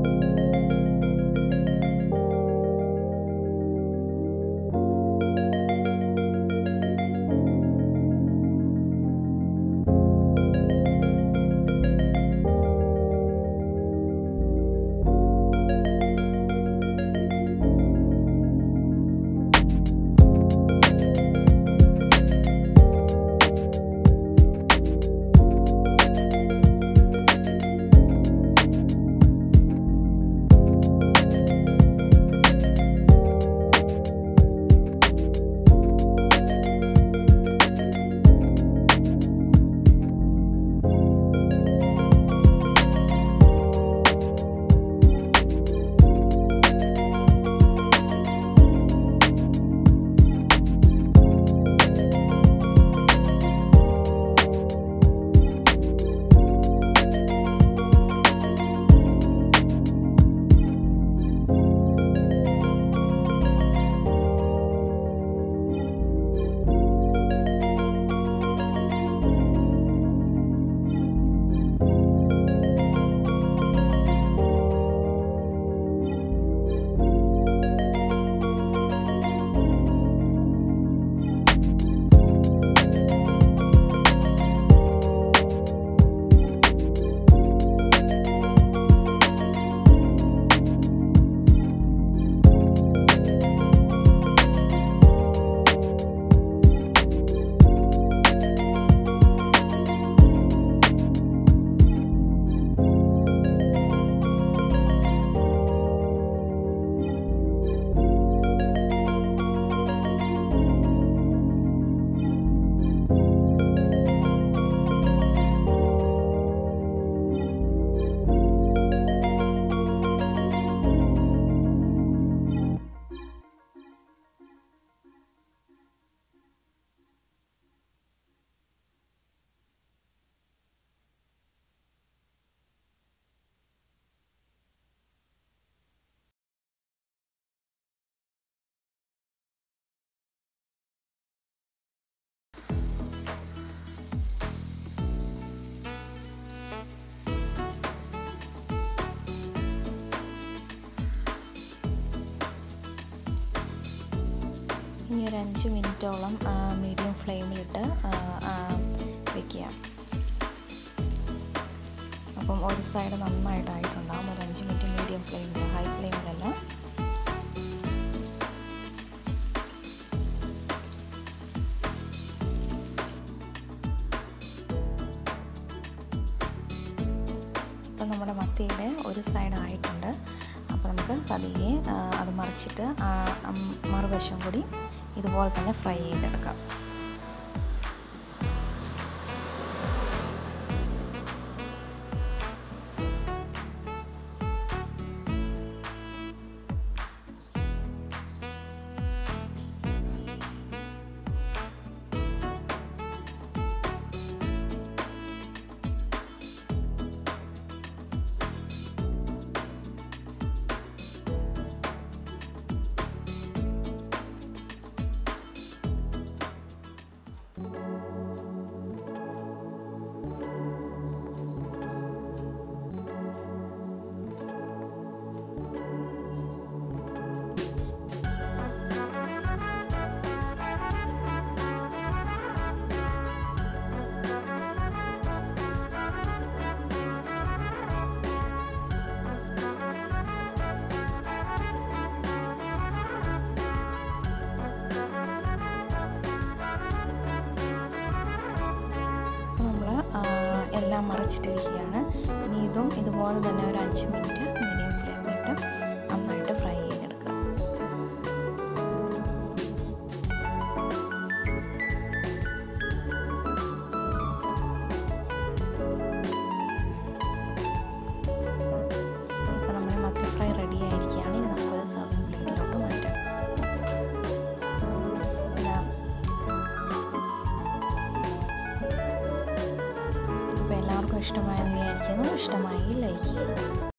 ഇനി ഒരു അഞ്ച് മിനിറ്റോളം മീഡിയം ഫ്ലെയിമിലിട്ട് വെക്കുക അപ്പം ഒരു സൈഡ് നന്നായിട്ടായിട്ടുണ്ടാകും ഒരു അഞ്ച് മിനിറ്റ് മീഡിയം ഫ്ലെയിമിൽ ഹൈ ഫ്ലെയിമിലല്ല അപ്പം നമ്മുടെ മത്തിയുടെ ഒരു സൈഡ് ആയിട്ടുണ്ട് അപ്പോൾ നമുക്ക് പതിയെ അത് മറിച്ചിട്ട് മറുവശം കൂടി ഇതുപോലെ തന്നെ ഫ്രൈ ചെയ്തെടുക്കാം എല്ലാം മറിച്ചിട്ടിരിക്കുകയാണ് ഇനി ഇതും ഇതുപോലെ തന്നെ ഒരു അഞ്ച് മിനിറ്റ് മീഡിയം ഫ്ലെയിമിലിട്ട് നന്നായിട്ട് ഫ്രൈ ചെയ്തെടുക്കുക ഇപ്പോൾ നമ്മുടെ മത്തി ഫ്രൈ റെഡി ആയിരിക്കുകയാണ് ഇനി നമുക്കൊരു സർവിങ് പ്ലേറ്റിലോട്ട് മാറ്റാം അപ്പോൾ എല്ലാവർക്കും ഇഷ്ടമായെന്ന് വിചാരിക്കുന്നു ഇഷ്ടമായി ലൈക്ക് ചെയ്യുക